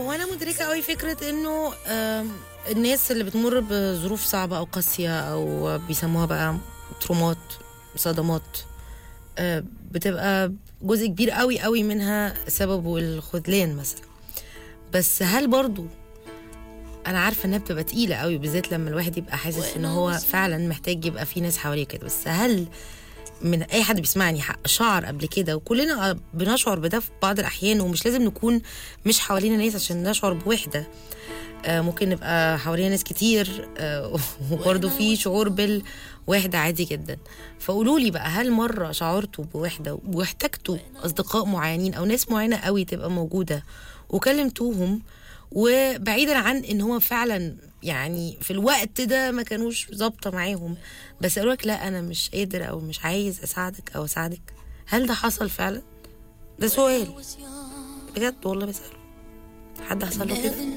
هو انا مدركه قوي فكره انه آم، الناس اللي بتمر بظروف صعبه او قاسيه او بيسموها بقى ترومات صدمات آه، بتبقى جزء كبير قوي قوي منها سببه الخذلان مثلا بس هل برضو انا عارفه انها بتبقى تقيله قوي بالذات لما الواحد يبقى حاسس ان هو فعلا محتاج يبقى في ناس حواليه كده بس هل من اي حد بيسمعني حق شعر قبل كده وكلنا بنشعر بده في بعض الاحيان ومش لازم نكون مش حوالينا ناس عشان نشعر بوحده آه، ممكن نبقى حوالينا ناس كتير آه، وبرضه في شعور بالوحده عادي جدا فقولوا لي بقى هل مره شعرتوا بوحده واحتجتوا اصدقاء معينين او ناس معينه قوي تبقى موجوده وكلمتوهم وبعيدا عن ان هو فعلا يعني في الوقت ده ما كانوش ظابطه معاهم بس قالوا لك لا انا مش قادر او مش عايز اساعدك او اساعدك هل ده حصل فعلا ده سؤال بجد والله بساله حد حصل له كده